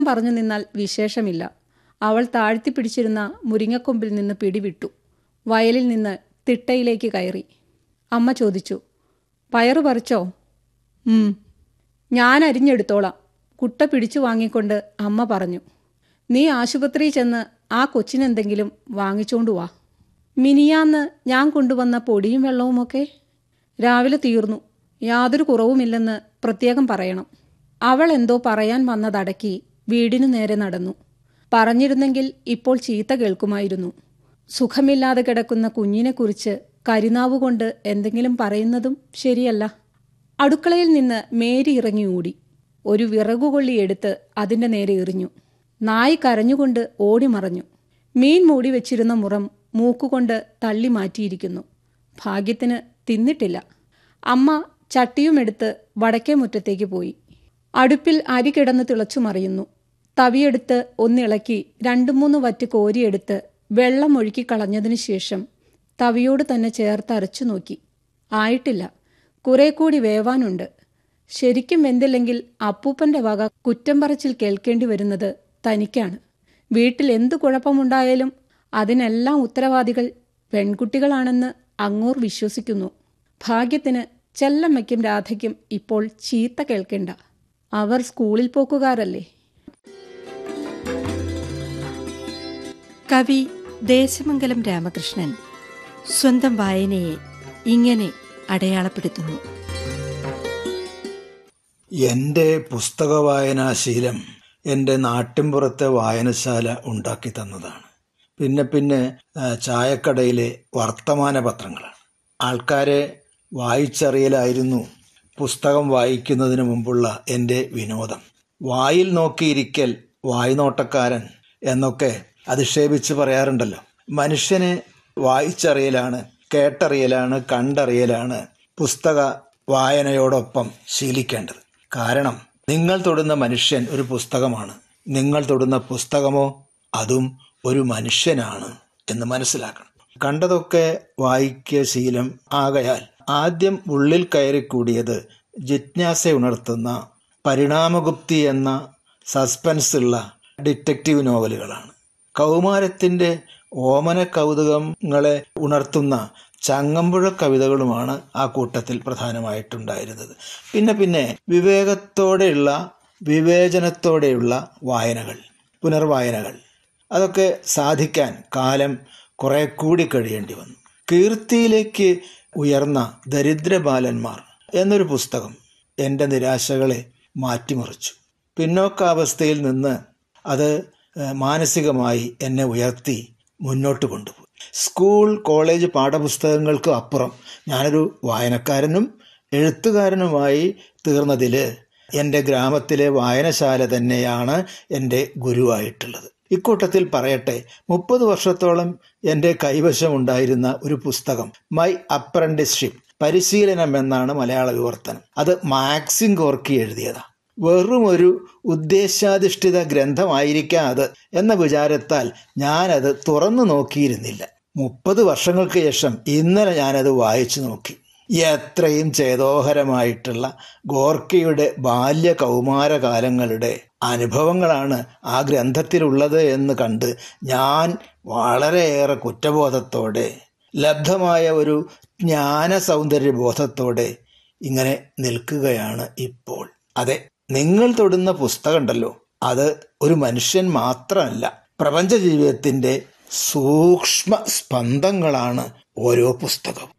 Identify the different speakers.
Speaker 1: പറഞ്ഞു നിന്നാൽ വിശേഷമില്ല അവൾ താഴ്ത്തിപ്പിടിച്ചിരുന്ന മുരിങ്ങക്കൊമ്പിൽ നിന്ന് പിടിവിട്ടു വയലിൽ നിന്ന് തിട്ടയിലേക്ക് കയറി അമ്മ ചോദിച്ചു പയറ് പറിച്ചോ ഉം ഞാൻ അരിഞ്ഞെടുത്തോളാം കുട്ട പിടിച്ചു വാങ്ങിക്കൊണ്ട് അമ്മ പറഞ്ഞു നീ ആശുപത്രി ചെന്ന് ആ കൊച്ചിനെന്തെങ്കിലും വാങ്ങിച്ചോണ്ടു വാ മിനിയാന്ന് ഞാൻ കൊണ്ടുവന്ന പൊടിയും വെള്ളവുമൊക്കെ രാവിലെ തീർന്നു യാതൊരു കുറവുമില്ലെന്ന് പ്രത്യേകം പറയണം അവൾ എന്തോ പറയാൻ വന്നതടക്കി വീടിനു നേരെ നടന്നു പറഞ്ഞിരുന്നെങ്കിൽ ഇപ്പോൾ ചീത്ത കേൾക്കുമായിരുന്നു സുഖമില്ലാതെ കിടക്കുന്ന കുഞ്ഞിനെക്കുറിച്ച് കരിനാവുകൊണ്ട് എന്തെങ്കിലും പറയുന്നതും ശരിയല്ല അടുക്കളയിൽ നിന്ന് മേരി ഇറങ്ങി ഓടി ഒരു വിറകുകൊള്ളി എടുത്ത് അതിന്റെ നേരെ എറിഞ്ഞു നായി കരഞ്ഞുകൊണ്ട് ഓടിമറഞ്ഞു മീൻ മൂടി വെച്ചിരുന്ന മുറം മൂക്കുകൊണ്ട് തള്ളി മാറ്റിയിരിക്കുന്നു ഭാഗ്യത്തിന് തിന്നിട്ടില്ല അമ്മ ചട്ടിയുമെടുത്ത് വടക്കേ മുറ്റത്തേക്ക് പോയി അടുപ്പിൽ അരി കിടന്ന് തിളച്ചു മറിയുന്നു തവിയെടുത്ത് ഒന്നിളക്കി രണ്ടു മൂന്ന് വറ്റ് കോരിയെടുത്ത് വെള്ളം ഒഴുക്കി കളഞ്ഞതിനു ശേഷം തവിയോട് തന്നെ ചേർത്ത് അരച്ചു നോക്കി ആയിട്ടില്ല കുറെ കൂടി വേവാനുണ്ട് ശരിക്കും വെന്തില്ലെങ്കിൽ അപ്പൂപ്പന്റെ വക കുറ്റം പറച്ചിൽ കേൾക്കേണ്ടി വരുന്നത് തനിക്കാണ് വീട്ടിൽ എന്തു കുഴപ്പമുണ്ടായാലും അതിനെല്ലാം ഉത്തരവാദികൾ പെൺകുട്ടികളാണെന്ന് അങ്ങോർ വിശ്വസിക്കുന്നു ഭാഗ്യത്തിന് ചെല്ലമ്മയ്ക്കും രാധയ്ക്കും ഇപ്പോൾ ചീത്ത കേൾക്കേണ്ട അവർ സ്കൂളിൽ പോക്കുകാരല്ലേ
Speaker 2: കവി ദേശമംഗലം രാമകൃഷ്ണൻ സ്വന്തം വായനയെ ഇങ്ങനെ അടയാളപ്പെടുത്തുന്നു
Speaker 3: എൻ്റെ പുസ്തക വായനാശീലം എൻ്റെ നാട്ടിൻപുറത്തെ വായനശാല ഉണ്ടാക്കി തന്നതാണ് പിന്നെ പിന്നെ ആ, ചായക്കടയിലെ വർത്തമാന പത്രങ്ങളാണ് ആൾക്കാരെ വായിച്ചറിയലായിരുന്നു പുസ്തകം വായിക്കുന്നതിന് മുമ്പുള്ള എൻ്റെ വിനോദം വായിൽ നോക്കിയിരിക്കൽ വായ്നോട്ടക്കാരൻ എന്നൊക്കെ അധിക്ഷേപിച്ച് പറയാറുണ്ടല്ലോ മനുഷ്യനെ വായിച്ചറിയലാണ് കേട്ടറിയലാണ് കണ്ടറിയലാണ് പുസ്തക വായനയോടൊപ്പം ശീലിക്കേണ്ടത് കാരണം നിങ്ങൾ തൊടുന്ന മനുഷ്യൻ ഒരു പുസ്തകമാണ് നിങ്ങൾ തൊടുന്ന പുസ്തകമോ അതും ഒരു മനുഷ്യനാണ് എന്ന് മനസ്സിലാക്കണം കണ്ടതൊക്കെ വായിക്കുക ശീലം ആകയാൽ ആദ്യം ഉള്ളിൽ കയറിക്കൂടിയത് ജിജ്ഞാസ ഉണർത്തുന്ന പരിണാമഗുപ്തി എന്ന സസ്പെൻസ് ഉള്ള ഡിറ്റക്റ്റീവ് നോവലുകളാണ് കൗമാരത്തിന്റെ ഓമന കൗതുകങ്ങളെ ഉണർത്തുന്ന ചങ്ങമ്പുഴ കവിതകളുമാണ് ആ കൂട്ടത്തിൽ പ്രധാനമായിട്ടുണ്ടായിരുന്നത് പിന്നെ പിന്നെ വിവേകത്തോടെയുള്ള വിവേചനത്തോടെയുള്ള വായനകൾ പുനർവായനകൾ അതൊക്കെ സാധിക്കാൻ കാലം കുറെ കൂടി കഴിയേണ്ടി വന്നു കീർത്തിയിലേക്ക് ഉയർന്ന ദരിദ്ര ബാലന്മാർ എന്നൊരു പുസ്തകം എൻ്റെ നിരാശകളെ മാറ്റിമറിച്ചു പിന്നോക്കാവസ്ഥയിൽ നിന്ന് അത് ഏഹ്, മാനസികമായി എന്നെ ഉയർത്തി മുന്നോട്ട് കൊണ്ടുപോയി സ്കൂൾ കോളേജ് പാഠപുസ്തകങ്ങൾക്ക് അപ്പുറം ഞാനൊരു വായനക്കാരനും എഴുത്തുകാരനുമായി തീർന്നതിൽ എൻ്റെ ഗ്രാമത്തിലെ വായനശാല തന്നെയാണ് എൻ്റെ ഗുരുവായിട്ടുള്ളത് ഇക്കൂട്ടത്തിൽ പറയട്ടെ മുപ്പത് വർഷത്തോളം എൻ്റെ കൈവശമുണ്ടായിരുന്ന ഒരു പുസ്തകം മൈ അപ്രന്റിസ്ഷിപ്പ് പരിശീലനം എന്നാണ് മലയാള വിവർത്തനം അത് മാക്സിം കോർക്കി എഴുതിയതാ വെറും ഒരു ഉദ്ദേശാധിഷ്ഠിത ഗ്രന്ഥമായിരിക്കാം അത് എന്ന വിചാരത്താൽ ഞാനത് തുറന്നു നോക്കിയിരുന്നില്ല മുപ്പത് വർഷങ്ങൾക്ക് ശേഷം ഇന്നലെ ഞാനത് വായിച്ചു നോക്കി എത്രയും ചേതോഹരമായിട്ടുള്ള ഗോർക്കിയുടെ ബാല്യ കൗമാര കാലങ്ങളുടെ അനുഭവങ്ങളാണ് ആ ഗ്രന്ഥത്തിലുള്ളത് എന്ന് കണ്ട് ഞാൻ വളരെയേറെ കുറ്റബോധത്തോടെ ലബ്ധമായ ഒരു ജ്ഞാന സൗന്ദര്യ ബോധത്തോടെ ഇങ്ങനെ നിൽക്കുകയാണ് ഇപ്പോൾ അതെ നിങ്ങൾ തൊടുന്ന പുസ്തകമുണ്ടല്ലോ അത് ഒരു മനുഷ്യൻ മാത്രമല്ല പ്രപഞ്ച ജീവിതത്തിന്റെ സൂക്ഷ്മ സ്പന്ദങ്ങളാണ് ഓരോ പുസ്തകവും